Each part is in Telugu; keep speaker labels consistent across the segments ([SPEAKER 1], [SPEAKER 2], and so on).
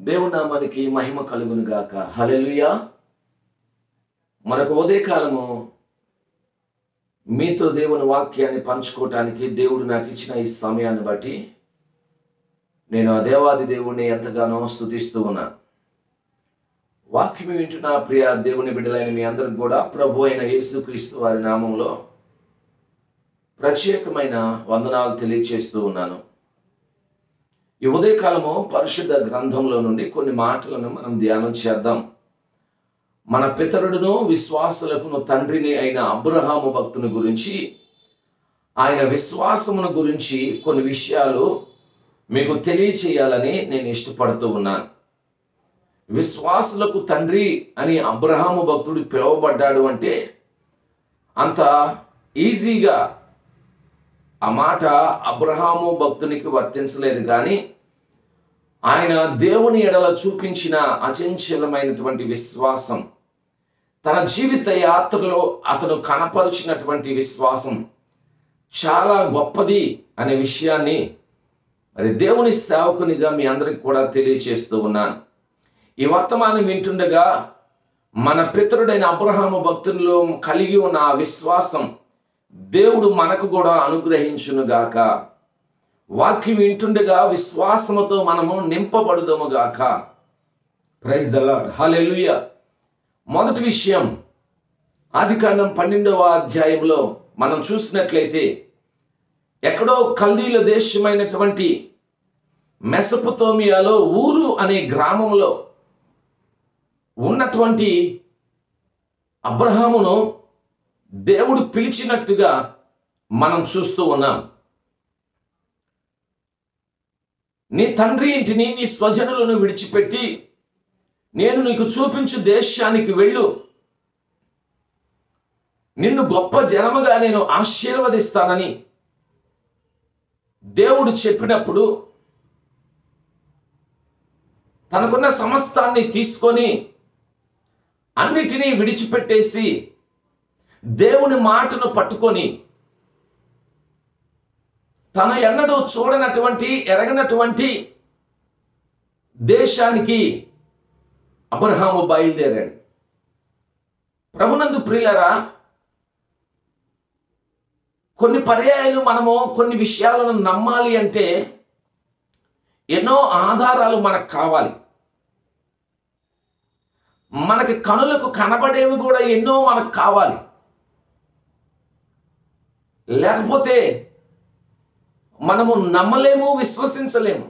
[SPEAKER 1] దేవుని నామానికి మహిమ కలుగును గాక హల్లెలూయా మరొక ఉదయకాలము మీతో దేవుని వాక్యాన్ని పంచుకోవటానికి దేవుడు నాకు ఇచ్చిన ఈ సమయాన్ని బట్టి నేను ఆ దేవాది దేవుణ్ణి ఎంతగానో స్తుతిస్తూ ఉన్నాను వాక్యం వింటున్న ప్రియ దేవుని బిడ్డలైన మీ అందరికి కూడా ప్రభు అయిన యేసుక్రీస్తు వారి నామంలో ప్రత్యేకమైన వందనాలు తెలియచేస్తూ ఉన్నాను ఈ ఉదయకాలము పరిశుద్ధ గ్రంథంలో నుండి కొన్ని మాటలను మనం ధ్యానం చేద్దాం మన పితరుడును విశ్వాసులకును తండ్రిని అయిన అబ్రహాము భక్తుని గురించి ఆయన విశ్వాసమును గురించి కొన్ని విషయాలు మీకు తెలియచేయాలని నేను ఇష్టపడుతూ ఉన్నాను విశ్వాసులకు తండ్రి అని అబ్రహాము భక్తుడు పిలువబడ్డాడు అంటే అంత ఈజీగా ఆ మాట అబ్రహాము భక్తునికి వర్తించలేదు కానీ ఆయన దేవుని ఎడల చూపించిన అచంచలమైనటువంటి విశ్వాసం తన జీవిత యాత్రలో అతను కనపరిచినటువంటి విశ్వాసం చాలా గొప్పది అనే విషయాన్ని మరి దేవుని సేవకునిగా మీ అందరికి కూడా తెలియచేస్తూ ఉన్నాను ఈ వర్తమానం వింటుండగా మన పితరుడైన అబ్రహాము భక్తుల్లో కలిగి ఉన్న ఆ విశ్వాసం దేవుడు మనకు కూడా అనుగ్రహించునుగాక వాక్యం వింటుండగా విశ్వాసముతో మనము నింపబడుదముగాక ప్రైజ్ ద లార్డ్ హల్లెలూయా మొదటి విషయం ఆదికాండం పన్నెండవ అధ్యాయంలో మనం చూసినట్లయితే ఎక్కడో కల్దీల దేశమైనటువంటి మెసపుతోమియాలో ఊరు అనే గ్రామంలో ఉన్నటువంటి అబ్రహామును దేవుడు పిలిచినట్టుగా మనం చూస్తూ ఉన్నాం నీ తండ్రి ఇంటిని నీ స్వజనులను విడిచిపెట్టి నేను నీకు చూపించు దేశానికి వెళ్ళు నిన్ను గొప్ప జనముగా నేను ఆశీర్వదిస్తానని దేవుడు చెప్పినప్పుడు తనకున్న సమస్తాన్ని తీసుకొని అన్నిటినీ విడిచిపెట్టేసి దేవుని మాటను పట్టుకొని తన ఎన్నడూ చూడనటువంటి ఎరగనటువంటి దేశానికి అబ్రహాము బయలుదేరాడు ప్రభునందు ప్రియులరా కొన్ని పర్యాయాలు మనము కొన్ని విషయాలను నమ్మాలి అంటే ఎన్నో ఆధారాలు మనకు కావాలి మనకి కనులకు కనబడేవి కూడా ఎన్నో మనకు కావాలి లేకపోతే మనము నమ్మలేము విశ్వసించలేము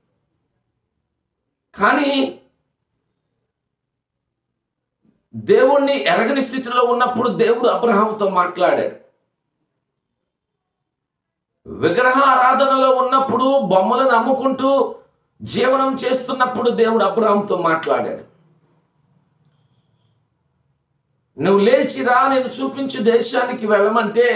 [SPEAKER 1] కానీ దేవుణ్ణి ఎరగని స్థితిలో ఉన్నప్పుడు దేవుడు అబ్రహాంతో మాట్లాడాడు విగ్రహ ఆరాధనలో ఉన్నప్పుడు బొమ్మలను అమ్ముకుంటూ జీవనం చేస్తున్నప్పుడు దేవుడు అబ్రహాంతో మాట్లాడాడు నువ్వు లేచిరా నేను చూపించు దేశానికి వెళ్ళమంటే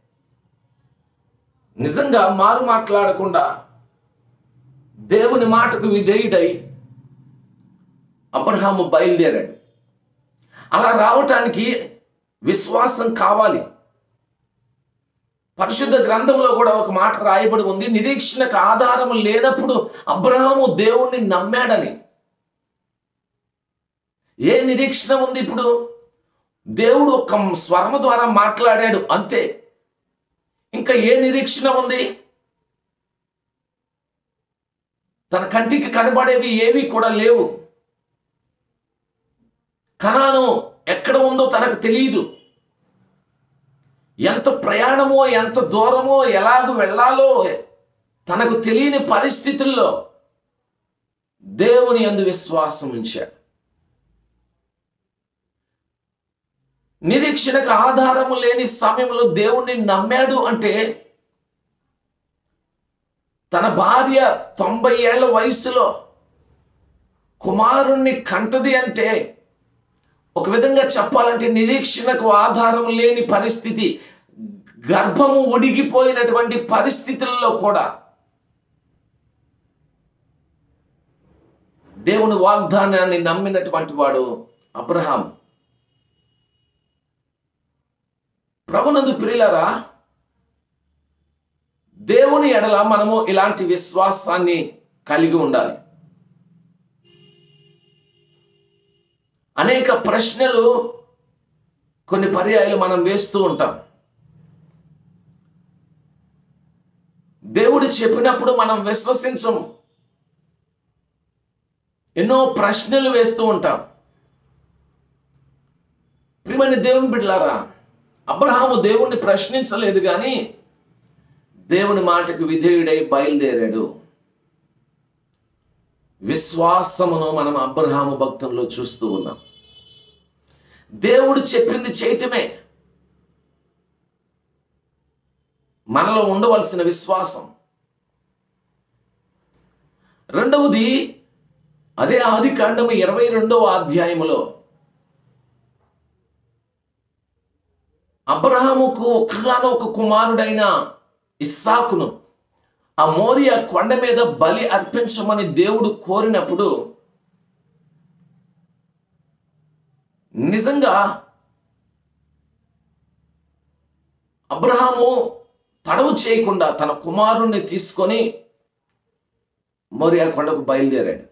[SPEAKER 1] నిజంగా మారు మాట్లాడకుండా దేవుని మాటకు విధేయుడై అబ్రహాము బయలుదేరాడు అలా రావటానికి విశ్వాసం కావాలి పరిశుద్ధ గ్రంథంలో కూడా ఒక మాట రాయబడి ఉంది నిరీక్షణకు ఆధారం లేనప్పుడు అబ్రహాము దేవుణ్ణి నమ్మాడని ఏ నిరీక్షణ ఉంది ఇప్పుడు దేవుడు ఒక స్వరము ద్వారా మాట్లాడాడు అంతే ఇంకా ఏ నిరీక్షణ ఉంది తన కంటికి కనబడేవి ఏవి కూడా లేవు కణాను ఎక్కడ ఉందో తనకు తెలియదు ఎంత ప్రయాణమో ఎంత దూరమో ఎలాగ వెళ్ళాలో తనకు తెలియని పరిస్థితుల్లో దేవుని అందు విశ్వాసం ఉంచాడు నిరీక్షణకు ఆధారము లేని సమయంలో దేవుణ్ణి నమ్మాడు అంటే తన భార్య తొంభై ఏళ్ల వయసులో కుమారుణ్ణి కంటది అంటే ఒక విధంగా చెప్పాలంటే నిరీక్షణకు ఆధారం లేని పరిస్థితి గర్భము ఉడిగిపోయినటువంటి పరిస్థితుల్లో కూడా దేవుని వాగ్దానాన్ని నమ్మినటువంటి వాడు అబ్రహాం ప్రభునందు ప్రియులరా దేవుని ఎడల మనము ఇలాంటి విశ్వాసాన్ని కలిగి ఉండాలి అనేక ప్రశ్నలు కొన్ని పర్యాయాలు మనం వేస్తూ ఉంటాం దేవుడు చెప్పినప్పుడు మనం విశ్వసించం ఎన్నో ప్రశ్నలు వేస్తూ ఉంటాం ప్రియమైన దేవుని బిడ్డలారా అబ్రహాము దేవుణ్ణి ప్రశ్నించలేదు కానీ దేవుని మాటకు విధేయుడై బయలుదేరాడు విశ్వాసమును మనం అబ్రహాము భక్తుల్లో చూస్తూ ఉన్నాం దేవుడు చెప్పింది చేయటమే మనలో ఉండవలసిన విశ్వాసం రెండవది అదే ఆది కాండము ఇరవై రెండవ అధ్యాయములో అబ్రహాముకు ఒక్కగానో ఒక కుమారుడైన ఇస్సాకును ఆ మోరియా కొండ మీద బలి అర్పించమని దేవుడు కోరినప్పుడు నిజంగా అబ్రహాము తడవు చేయకుండా తన కుమారుణ్ణి తీసుకొని మోరియా కొండకు బయలుదేరాడు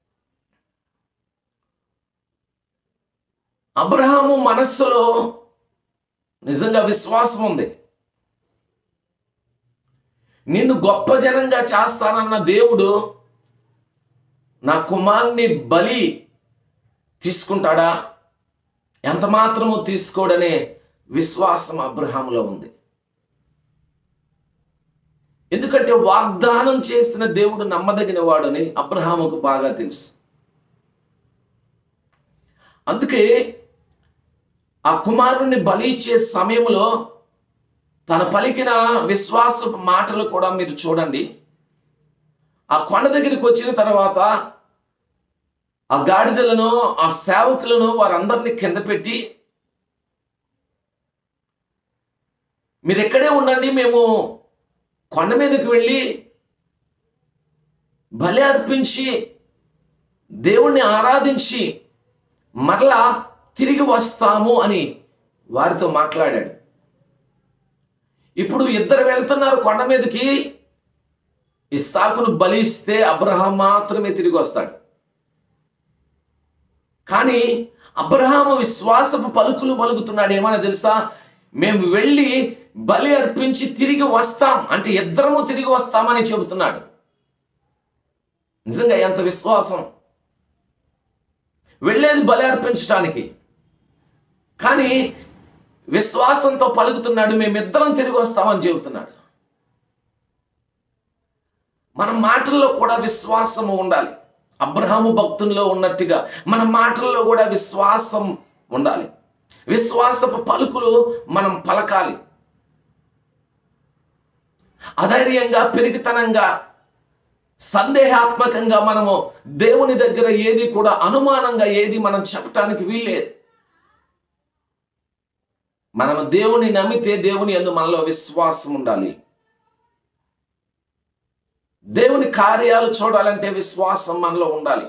[SPEAKER 1] అబ్రహాము మనస్సులో నిజంగా విశ్వాసం ఉంది నిన్ను గొప్ప జనంగా చేస్తానన్న దేవుడు నా కుమార్ని బలి తీసుకుంటాడా ఎంత మాత్రము తీసుకోడనే విశ్వాసం అబ్రహాములో ఉంది ఎందుకంటే వాగ్దానం చేసిన దేవుడు నమ్మదగిన వాడని అబ్రహాముకు బాగా తెలుసు అందుకే ఆ కుమారుణ్ణి బలి ఇచ్చే సమయంలో తన పలికిన విశ్వాస మాటలు కూడా మీరు చూడండి ఆ కొండ దగ్గరికి వచ్చిన తర్వాత ఆ గాడిదలను ఆ సేవకులను వారందరినీ కింద పెట్టి మీరు ఎక్కడే ఉండండి మేము కొండ మీదకి వెళ్ళి బలి అర్పించి దేవుణ్ణి ఆరాధించి మరలా తిరిగి వస్తాము అని వారితో మాట్లాడాడు ఇప్పుడు ఇద్దరు వెళ్తున్నారు కొండ మీదకి ఇస్సాకును బలిస్తే అబ్రహాం మాత్రమే తిరిగి వస్తాడు కానీ అబ్రహాము విశ్వాసపు పలుకులు పలుకుతున్నాడు ఏమన్నా తెలుసా మేము వెళ్ళి బలి అర్పించి తిరిగి వస్తాం అంటే ఇద్దరము తిరిగి వస్తామని చెబుతున్నాడు నిజంగా ఎంత విశ్వాసం వెళ్ళేది బలి అర్పించడానికి కానీ విశ్వాసంతో పలుకుతున్నాడు మేమిద్దరం తిరిగి వస్తామని చెబుతున్నాడు మన మాటల్లో కూడా విశ్వాసము ఉండాలి అబ్రహాము భక్తుల్లో ఉన్నట్టుగా మన మాటల్లో కూడా విశ్వాసం ఉండాలి విశ్వాసపు పలుకులు మనం పలకాలి అధైర్యంగా పెరిగితనంగా సందేహాత్మకంగా మనము దేవుని దగ్గర ఏది కూడా అనుమానంగా ఏది మనం చెప్పటానికి వీల్లేదు మనము దేవుని నమ్మితే దేవుని ఎందు మనలో విశ్వాసం ఉండాలి దేవుని కార్యాలు చూడాలంటే విశ్వాసం మనలో ఉండాలి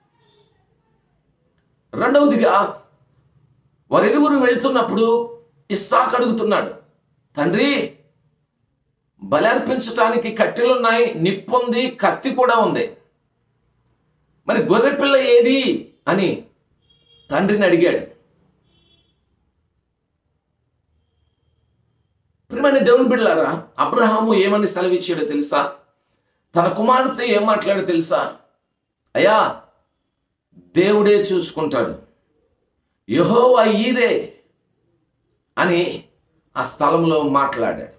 [SPEAKER 1] రెండవదిగా వారిరువురు వెళ్తున్నప్పుడు ఇస్సాక్ అడుగుతున్నాడు తండ్రి బలి అర్పించటానికి కట్టెలున్నాయి నిప్పుంది కత్తి కూడా ఉంది మరి గొర్రెపిల్ల ఏది అని తండ్రిని అడిగాడు ప్రియమైన దేవుని బిడ్డలారా అబ్రహాము ఏమని సెలవిచ్చాడో తెలుసా తన కుమార్తె ఏం మాట్లాడో తెలుసా అయ్యా దేవుడే చూసుకుంటాడు యహోవా ఈరే అని ఆ స్థలంలో మాట్లాడాడు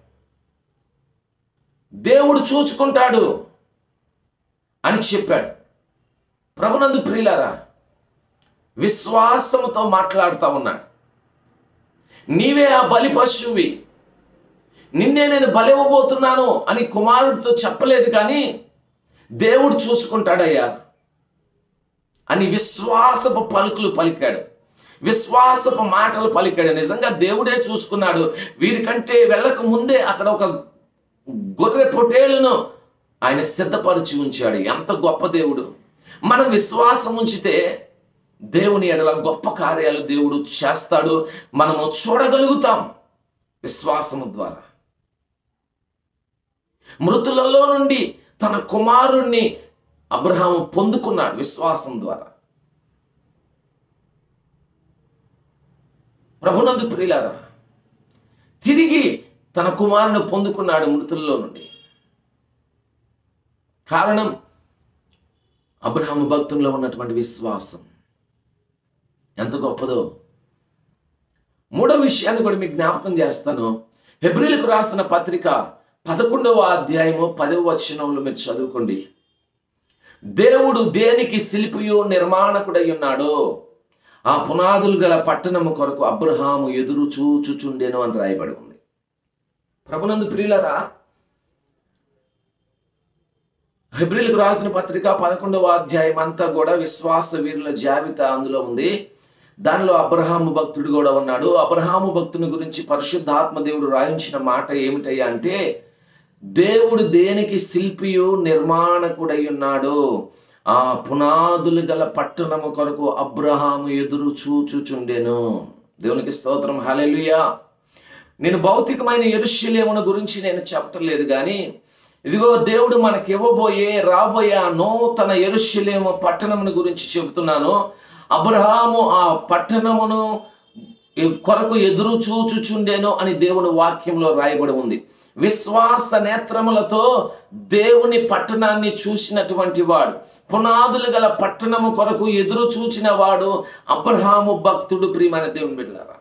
[SPEAKER 1] దేవుడు చూసుకుంటాడు అని చెప్పాడు ప్రభునందు ప్రియులారా విశ్వాసముతో మాట్లాడుతూ ఉన్నాడు నీవే ఆ బలి పశువి నిన్నే నేను బలివ్వబోతున్నాను అని కుమారుడితో చెప్పలేదు కానీ దేవుడు చూసుకుంటాడయ్యా అని విశ్వాసపు పలుకులు పలికాడు విశ్వాసపు మాటలు పలికాడు నిజంగా దేవుడే చూసుకున్నాడు వీరికంటే వెళ్ళక ముందే అక్కడ ఒక గొర్రె పొటేలును ఆయన సిద్ధపరిచి ఉంచాడు ఎంత గొప్ప దేవుడు మనం విశ్వాసం ఉంచితే దేవుని ఎడల గొప్ప కార్యాలు దేవుడు చేస్తాడు మనము చూడగలుగుతాం విశ్వాసము ద్వారా మృతులలో నుండి తన కుమారుణ్ణి అబ్రహాము పొందుకున్నాడు విశ్వాసం ద్వారా ప్రభునందు ప్రియులారా తిరిగి తన కుమారుని పొందుకున్నాడు మృతుల్లో నుండి కారణం అబ్రహాము భక్తుల్లో ఉన్నటువంటి విశ్వాసం ఎంత గొప్పదో మూడో విషయాన్ని కూడా మీకు జ్ఞాపకం చేస్తాను హెబ్రిలకు రాసిన పత్రిక పదకొండవ అధ్యాయము పదవ వచనంలో మీరు చదువుకోండి దేవుడు దేనికి శిల్పియో నిర్మాణకుడై ఉన్నాడో ఆ పునాదులు గల పట్టణము కొరకు అబ్రహాము ఎదురు చూచుచుండెను అని రాయబడి ఉంది ప్రభునందు ప్రియులరా హెబ్రిలకు రాసిన పత్రిక పదకొండవ అధ్యాయం అంతా కూడా విశ్వాస వీరుల జాబితా అందులో ఉంది దానిలో అబ్రహాము భక్తుడు కూడా ఉన్నాడు అబ్రహాము భక్తుని గురించి పరిశుద్ధాత్మ దేవుడు రాయించిన మాట ఏమిటయ్యా అంటే దేవుడు దేనికి శిల్పియు నిర్మాణకుడై ఉన్నాడు ఆ పునాదులు గల పట్టణము కొరకు అబ్రహాము ఎదురు చూచుచుండెను దేవునికి స్తోత్రం హల్లెలూయా నేను భౌతికమైన ఎరుశల్యమును గురించి నేను చెప్పటం లేదు కానీ ఇదిగో దేవుడు మనకి ఇవ్వబోయే రాబోయే ఆ నూతన ఎరుశల్యము పట్టణమును గురించి చెబుతున్నాను అబ్రహాము ఆ పట్టణమును కొరకు ఎదురు చూచుచుండెను అని దేవుని వాక్యంలో రాయబడి ఉంది విశ్వాస నేత్రములతో దేవుని పట్టణాన్ని చూసినటువంటి వాడు పునాదులు గల పట్టణము కొరకు ఎదురు చూచిన వాడు అబ్రహాము భక్తుడు ప్రియమైన దేవుని బిడ్డలారా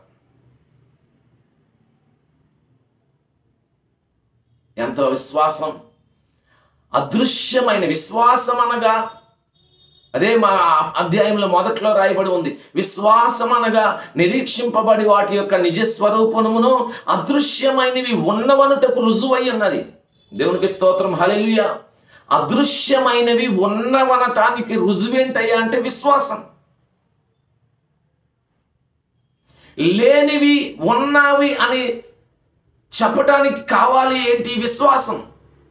[SPEAKER 1] ఎంతో విశ్వాసం అదృశ్యమైన విశ్వాసం అనగా అదే మా అధ్యాయంలో మొదట్లో రాయబడి ఉంది విశ్వాసం అనగా నిరీక్షింపబడి వాటి యొక్క నిజ స్వరూపమును అదృశ్యమైనవి ఉన్నవనుటకు రుజువై ఉన్నది దేవునికి స్తోత్రం హల్లెలూయా అదృశ్యమైనవి ఉన్నవనటానికి రుజువేంటయ్యా అంటే విశ్వాసం లేనివి ఉన్నవి అని చెప్పటానికి కావాలి ఏంటి విశ్వాసం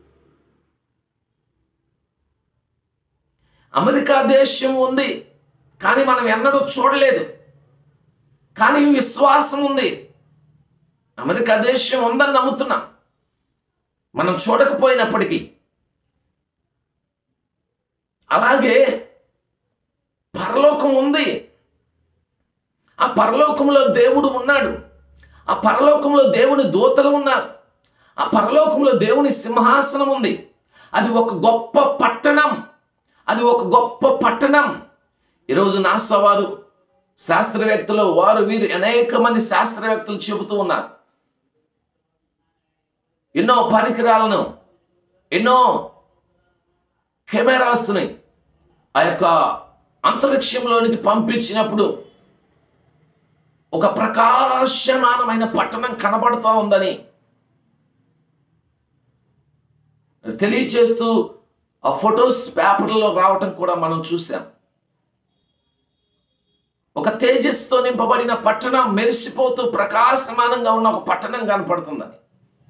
[SPEAKER 1] అమెరికా దేశం ఉంది కానీ మనం ఎన్నడూ చూడలేదు కానీ విశ్వాసం ఉంది అమెరికా దేశం ఉందని నమ్ముతున్నాం మనం చూడకపోయినప్పటికీ అలాగే పరలోకం ఉంది ఆ పరలోకంలో దేవుడు ఉన్నాడు ఆ పరలోకంలో దేవుని దూతలు ఉన్నారు ఆ పరలోకంలో దేవుని సింహాసనం ఉంది అది ఒక గొప్ప పట్టణం అది ఒక గొప్ప పట్టణం ఈరోజు నాసా వారు శాస్త్రవేత్తలు వారు వీరు అనేక మంది శాస్త్రవేత్తలు చెబుతూ ఉన్నారు ఎన్నో పరికరాలను ఎన్నో కెమెరాస్ని ఆ యొక్క అంతరిక్షంలోనికి పంపించినప్పుడు ఒక ప్రకాశమానమైన పట్టణం కనబడుతూ ఉందని తెలియచేస్తూ ఆ ఫొటోస్ పేపర్లో రావటం కూడా మనం చూసాం ఒక తేజస్తో నింపబడిన పట్టణం మెరిసిపోతూ ప్రకాశమానంగా ఉన్న ఒక పట్టణం కనపడుతుందని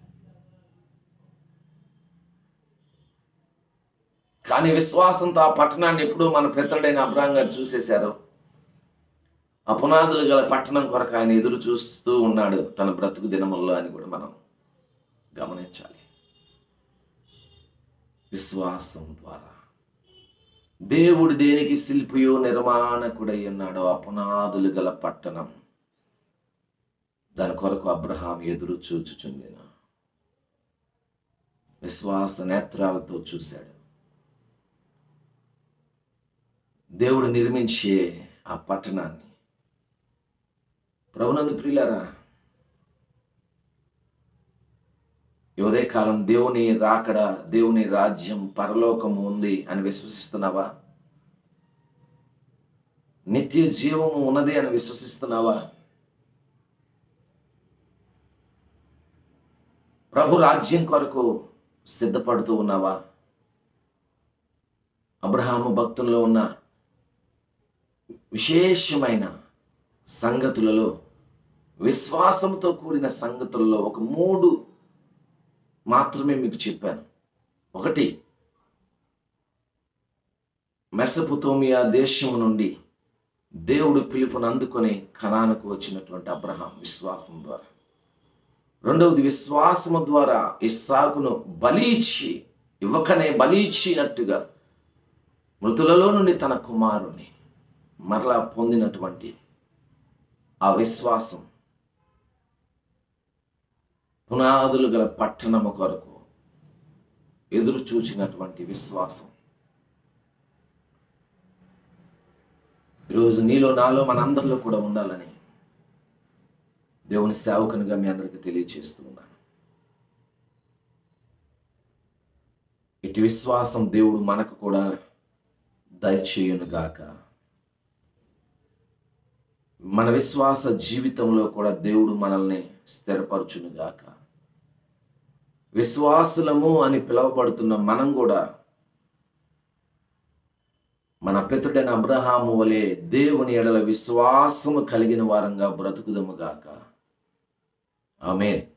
[SPEAKER 1] కానీ విశ్వాసంతో ఆ పట్టణాన్ని ఎప్పుడూ మన పెద్దడైన అబ్రాహం గారు చూసేశారు ఆ పునాదులు గల పట్టణం కొరకు ఆయన ఎదురు చూస్తూ ఉన్నాడు తన బ్రతుకు దినముల్లో అని కూడా మనం గమనించాలి విశ్వాసం ద్వారా దేవుడు దేనికి శిల్పియో నిర్మాణకుడై ఉన్నాడో ఆ పునాదులు గల పట్టణం దాని కొరకు అబ్రహాం ఎదురు చూచుచుండెను విశ్వాస నేత్రాలతో చూశాడు దేవుడు నిర్మించే ఆ పట్టణాన్ని ప్రభునందు ప్రియులారా ఈ ఉదయకాలం దేవుని రాకడ దేవుని రాజ్యం పరలోకము ఉంది అని విశ్వసిస్తున్నావా నిత్య జీవము ఉన్నది అని విశ్వసిస్తున్నావా ప్రభు రాజ్యం కొరకు సిద్ధపడుతూ ఉన్నావా అబ్రహాము భక్తుల్లో ఉన్న విశేషమైన సంగతులలో విశ్వాసంతో కూడిన సంగతుల్లో ఒక మూడు మాత్రమే మీకు చెప్పాను ఒకటి మెసపుతోమియా దేశం నుండి దేవుడు పిలుపును అందుకొని కణానికి వచ్చినటువంటి అబ్రహాం విశ్వాసం ద్వారా రెండవది విశ్వాసము ద్వారా ఇస్సాకును బలిచ్చి ఇవ్వకనే బలిచ్చినట్టుగా మృతులలో నుండి తన కుమారుని మరలా పొందినటువంటి ఆ విశ్వాసం పునాదులు గల పట్టణము కొరకు ఎదురు చూచినటువంటి విశ్వాసం ఈరోజు నీలో నాలో మనందరిలో కూడా ఉండాలని దేవుని సేవకునిగా మీ అందరికీ తెలియచేస్తూ ఉన్నాను ఇటు విశ్వాసం దేవుడు మనకు కూడా దయచేయునుగాక మన విశ్వాస జీవితంలో కూడా దేవుడు మనల్ని స్థిరపరచునుగాక విశ్వాసులము అని పిలువబడుతున్న మనం కూడా మన పితృడైన అబ్రహాము వలె దేవుని ఎడల విశ్వాసము కలిగిన వారంగా బ్రతుకుదముగాక ఆమెన్